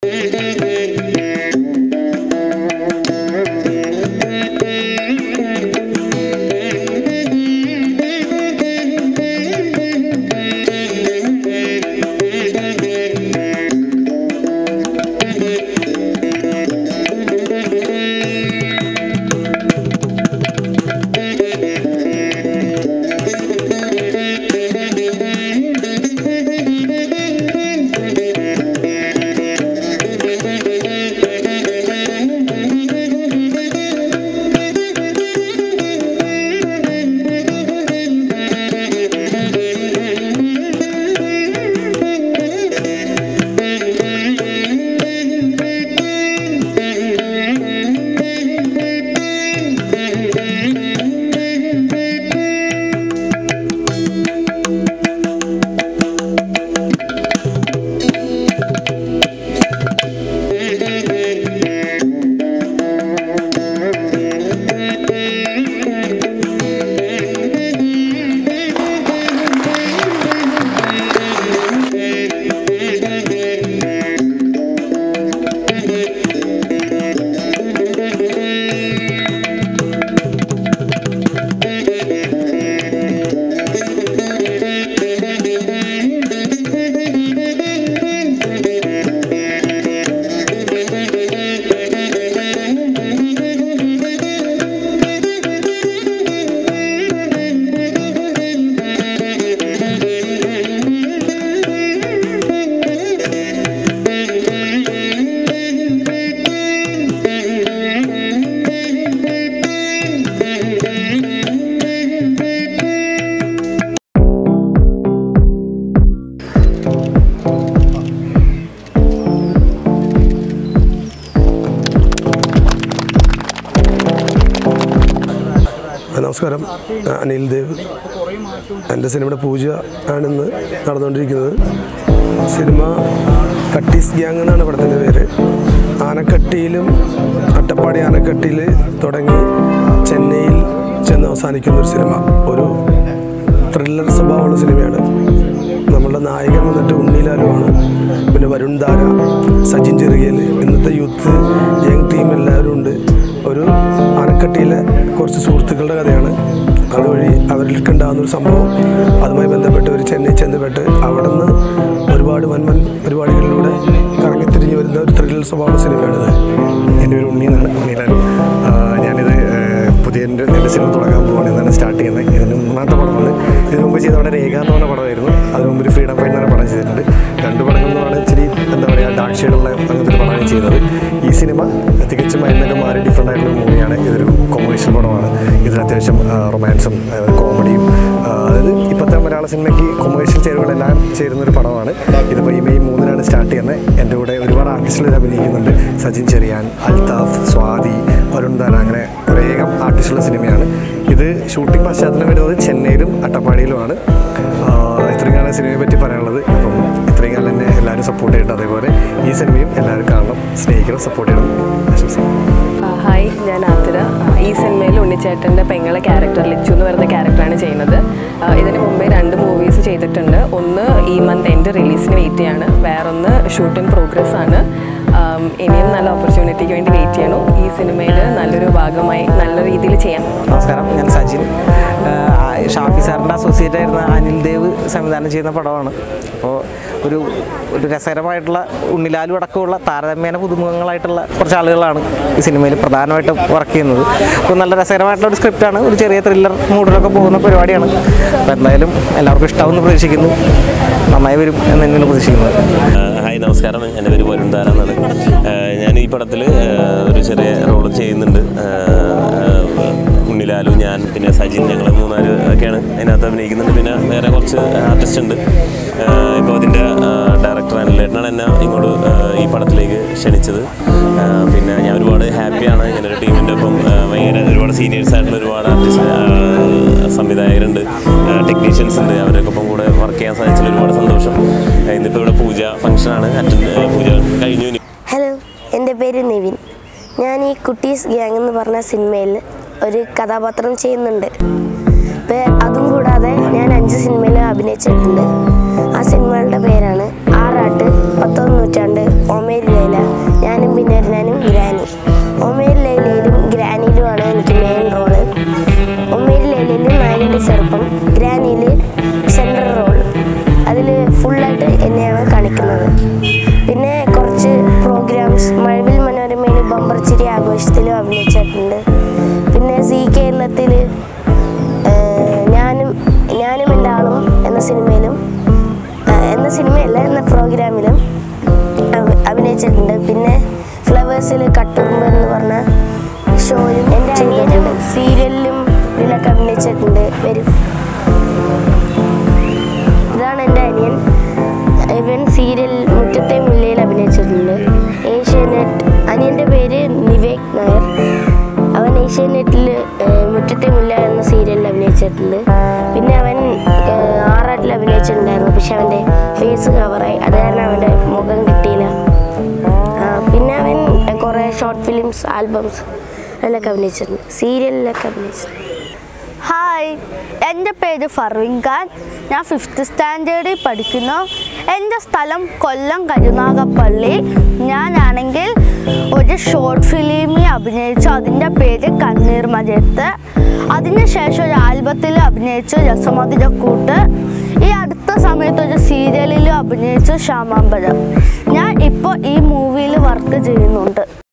നമസ്കാരം ഞാൻ അനിൽ ദേവ് എൻ്റെ സിനിമയുടെ പൂജ ആണിന്ന് നടന്നുകൊണ്ടിരിക്കുന്നത് സിനിമ കട്ടീസ് ഗ്യാങ് എന്നാണ് പടത്തിൻ്റെ പേര് ആനക്കട്ടിയിലും അട്ടപ്പാടി ആനക്കട്ടിയിൽ തുടങ്ങി ചെന്നൈയിൽ ചെന്ന് അവസാനിക്കുന്ന ഒരു സിനിമ ഒരു ത്രില്ലർ സ്വഭാവമുള്ള സിനിമയാണ് നമ്മളുടെ നായകൻ വന്നിട്ട് ഉണ്ണിലാലുമാണ് പിന്നെ വരുൺ ധാര സച്ചിൻ ചെറുകിയൽ ഇന്നത്തെ യൂത്ത് യങ് ടീം എല്ലാവരും ഉണ്ട് ഒരു ആനക്കട്ടിയിലെ കുറച്ച് സുഹൃത്തുക്കളുടെ കഥയാണ് അതുവഴി അവരിലേക്ക് ഉണ്ടാകുന്ന ഒരു സംഭവം അതുമായി ബന്ധപ്പെട്ട് ഒരു ചെന്നൈ ചെന്നപ്പെട്ട് അവിടെ നിന്ന് ഒരുപാട് വൻവൻ പരിപാടികളിലൂടെ കറങ്ങിത്തിരിഞ്ഞ് വരുന്ന ഒരു ത്രില്ലർ സ്വഭാവ സിനിമയാണിത് എൻ്റെ പേര് ഉണ്ണി എന്നാണ് ഉണ്ണിലാലു ആ, ഞാനിത് ആ, പുതിയ എൻ്റെ എൻ്റെ സിനിമ തുടങ്ങാൻ പോവാണ് എന്നാണ് സ്റ്റാർട്ട് ചെയ്യുന്നത് ഇതിന് മൂന്നാമത്തെ പടമാണ് ഇതിന് മുമ്പ് ചെയ്ത അവിടെ രേഖ എന്ന് പറഞ്ഞ പടമായിരുന്നു അതിന് മുമ്പ് ഒരു ഫ്രീഡം ഫൈൻ എന്ന് പറഞ്ഞ പടം ചെയ്തിട്ടുണ്ട് രണ്ട് പടങ്ങൾ എന്ന് പറഞ്ഞാൽ ഇച്ചിരി എന്താ പറയുക ഡാർക്ക് ഷെയ്ഡുള്ള അങ്ങനത്തെ ഒരു പടമാണ് ചെയ്യുന്നത് ഈ സിനിമ തികച്ചും അതിനൊക്കെ മാറി ഡിഫറെൻ്റ് ആയിട്ടുള്ള മൂവിയാണ് ഇതൊരു കൊമേഴ്ഷ്യൽ പടമാണ് ഇതിൽ അത്യാവശ്യം റൊമാൻസും കോമഡിയും അതായത് ഇപ്പോഴത്തെ മലയാള സിനിമയ്ക്ക് കൊമേഴ്ഷ്യൽ ചേരുവകളെല്ലാം ചേരുന്നൊരു പടമാണ് ഇതിപ്പോൾ ഈ മെയ് മൂന്നിനാണ് സ്റ്റാർട്ട് ചെയ്യുന്നത് എൻ്റെ കൂടെ ഒരുപാട് ആർട്ടിസ്റ്റുകൾ അഭിനയിക്കുന്നുണ്ട് സച്ചിൻ ചെറിയാൻ അൽതാഫ് സ്വാതി വരുൺ ധാര അങ്ങനെ കുറേയധികം ആർട്ടിസ്റ്റുള്ള സിനിമയാണ് ഇത് ഷൂട്ടിംഗ് പശ്ചാത്തലം വരുന്നത് ചെന്നൈയിലും അട്ടപ്പാടിയിലുമാണ് ആഹ് ഇത്രയും കാലം സിനിമയെ പറ്റി പറയാനുള്ളത് അപ്പം ഇത്രയും കാലം എന്നെ എല്ലാവരും സപ്പോർട്ട് ചെയ്തിട്ട് അതേപോലെ ഈ സിനിമയും എല്ലാവരും കാണണം സ്നേഹിക്കണം സപ്പോർട്ട് ചെയ്യണം ആശംസിക്കുന്നു ആ, ഹായ് ഞാൻ ആതിര ഈ സിനിമയിൽ ഉണ്ണിച്ചേട്ടൻ്റെ പെങ്ങളെ ക്യാരക്ടർ ലിച്ചു എന്ന് പറയുന്ന ക്യാരക്ടറാണ് ചെയ്യുന്നത് ആ, ഇതിന് മുമ്പേ രണ്ട് മൂവീസ് ചെയ്തിട്ടുണ്ട് ഒന്ന് ഈ മന്ത് എൻ്റെ റിലീസിന് വെയിറ്റ് ചെയ്യാണ് വേറൊന്ന് ഷൂട്ട് ഇൻ പ്രോഗ്രസ് ആണ് ആം, ഇനിയും നല്ല ഓപ്പർച്യൂണിറ്റിക്ക് വേണ്ടി വെയിറ്റ് ചെയ്യണം ഈ സിനിമയിൽ നല്ലൊരു ഭാഗമായി നല്ല രീതിയിൽ ചെയ്യാം നമസ്കാരം ഞാൻ സജിൻ ആഹ് ഷാഫി സാറിൻ്റെ അസോസിയേറ്റ് ആയിരുന്ന അനിൽ ദേവ് സംവിധാനം ചെയ്യുന്ന പടമാണ് അപ്പോൾ ഒരു ഒരു രസകരമായിട്ടുള്ള ഉണ്ണിലാലു അടക്കമുള്ള താരതമ്യേന പുതുമുഖങ്ങളായിട്ടുള്ള കുറച്ച് ആളുകളാണ് ഈ സിനിമയിൽ പ്രധാനമായിട്ടും വർക്ക് ചെയ്യുന്നത് അപ്പോൾ നല്ല രസകരമായിട്ടുള്ള ഒരു സ്ക്രിപ്റ്റാണ് ഒരു ചെറിയ ത്രില്ലർ മൂഡിലൊക്കെ പോകുന്ന പരിപാടിയാണ് അപ്പോൾ എന്തായാലും എല്ലാവർക്കും ഇഷ്ടമാവുമെന്ന് പ്രതീക്ഷിക്കുന്നു നന്നായി വരും എന്ന് തന്നെയാണ് പ്രതീക്ഷിക്കുന്നത് ആഹ് ഹായ് നമസ്കാരം എൻ്റെ പേര് വരുൺ ധാര എന്നാണ് ആഹ് ഞാൻ ഈ പടത്തിൽ ഒരു ചെറിയ റോൾ ചെയ്യുന്നുണ്ട് ആഹ് ഉണ്ണിലാലു ഞാൻ പിന്നെ സജിൻ ഞങ്ങൾ മൂന്നാല് ഒക്കെയാണ് അതിനകത്ത് അഭിനയിക്കുന്നുണ്ട് പിന്നെ വേറെ കുറച്ച് ആർട്ടിസ്റ്റ് ഉണ്ട് ഇപ്പോൾ അതിൻ്റെ ഡയറക്ടർ അനിലേട്ടനാണ് എന്നെ ഇങ്ങോട്ട് ആഹ് ഈ പടത്തിലേക്ക് ക്ഷണിച്ചത് ആഹ് പിന്നെ ഞാൻ ഒരുപാട് ഹാപ്പിയാണ് ഇങ്ങനെ ഒരു ടീമിൻ്റെ ഒപ്പം ആഹ് ഭയങ്കര ഒരുപാട് സീനിയേഴ്സ് ആയിട്ടുള്ള ഒരുപാട് ആർട്ടിസ്റ്റ് സംവിധായകരുണ്ട് ടെക്നീഷ്യൻസ് ഉണ്ട് അവരൊക്കെ ഒപ്പം കൂടെ വർക്ക് ചെയ്യാൻ സാധിച്ചതിൽ ഒരുപാട് സന്തോഷം ഇന്നിപ്പോൾ ഇവിടെ പൂജ ഫംഗ്ഷനാണ് അറ്റൻഡ് പൂജ കഴിഞ്ഞു ഇനി ഹലോ എൻ്റെ പേര് നിവിൻ ഞാൻ ഈ കുട്ടീസ് ഗ്യാങ് എന്ന് പറഞ്ഞ സിനിമയിൽ ഒരു കഥാപാത്രം ചെയ്യുന്നുണ്ട് വേ- അതും കൂടാതെ ഞാൻ അഞ്ച് സിനിമയിൽ അഭിനയിച്ചിട്ടുണ്ട് ആ സിനിമകളുടെ പേരാണ് ആറാട്ട് പത്താം നൂറ്റാണ്ട് ഒമേരി ലൈല ചിരി ആഘോഷത്തിലും അഭിനയിച്ചിട്ടുണ്ട് പിന്നെ സി കേരളത്തിൽ ഞാനും ഞാനും എൻ്റെ ആളും എന്ന സിനിമയിലും ആ, എന്ന സിനിമയല്ല എന്ന പ്രോഗ്രാമിലും അഭി- അഭിനയിച്ചിട്ടുണ്ട് പിന്നെ ഫ്ലവേഴ്സിൽ കട്ടുറുമ്പ് എന്ന് പറഞ്ഞ ഷോയിലും എൻ്റെ അനിയനും സീരിയലിലും ഇതിലൊക്കെ അഭിനയിച്ചിട്ടുണ്ട് വരും ഇതാണ് എൻ്റെ അനിയൻ ഇവൻ സീരിയൽ മുറ്റത്തെ മുല്ലയിൽ അഭിനയിച്ചിട്ടുണ്ട് ഏഷ്യാനെറ്റ് അനിയൻ്റെ പേര് നിവേക് നായർ അവൻ ഏഷ്യാനെറ്റിൽ മുറ്റത്തെ മുല്ല എന്ന സീരിയലിൽ അഭിനയിച്ചിട്ടുണ്ട് പിന്നെ അവൻ ഏഹ്, ആറാട്ടിൽ അഭിനയിച്ചിട്ടുണ്ടായിരുന്നു പക്ഷെ അവൻ്റെ ഫേസ് കവറായി അത് കാരണം അവൻ്റെ മുഖം കിട്ടിയില്ല ആ, പിന്നെ അവൻ കുറേ ഷോർട്ട് ഫിലിംസ് ആൽബംസ് അതിലൊക്കെ അഭിനയിച്ചിട്ടുണ്ട് സീരിയലിലൊക്കെ അഭിനയിച്ചിട്ടുണ്ട് ഹായ് എൻ്റെ പേര് ഫർവിൻ ഖാൻ ഞാൻ ഫിഫ്ത്ത് സ്റ്റാൻഡേർഡിൽ പഠിക്കുന്നു എൻ്റെ സ്ഥലം കൊല്ലം കരുനാഗപ്പള്ളി ഞാനാണെങ്കിൽ ഒരു ഷോർട്ട് ഫിലിമിൽ അഭിനയിച്ചു അതിൻ്റെ പേര് കണ്ണീർ മജയത്ത് അതിനുശേഷം ഒരു ആൽബത്തിൽ അഭിനയിച്ചു രസമധുരക്കൂട്ട് ഈ അടുത്ത സമയത്ത് ഒരു സീരിയലിലും അഭിനയിച്ചു ശ്യാമാമ്പരം ഞാൻ ഇപ്പോൾ ഈ മൂവിയിൽ വർക്ക് ചെയ്യുന്നുണ്ട്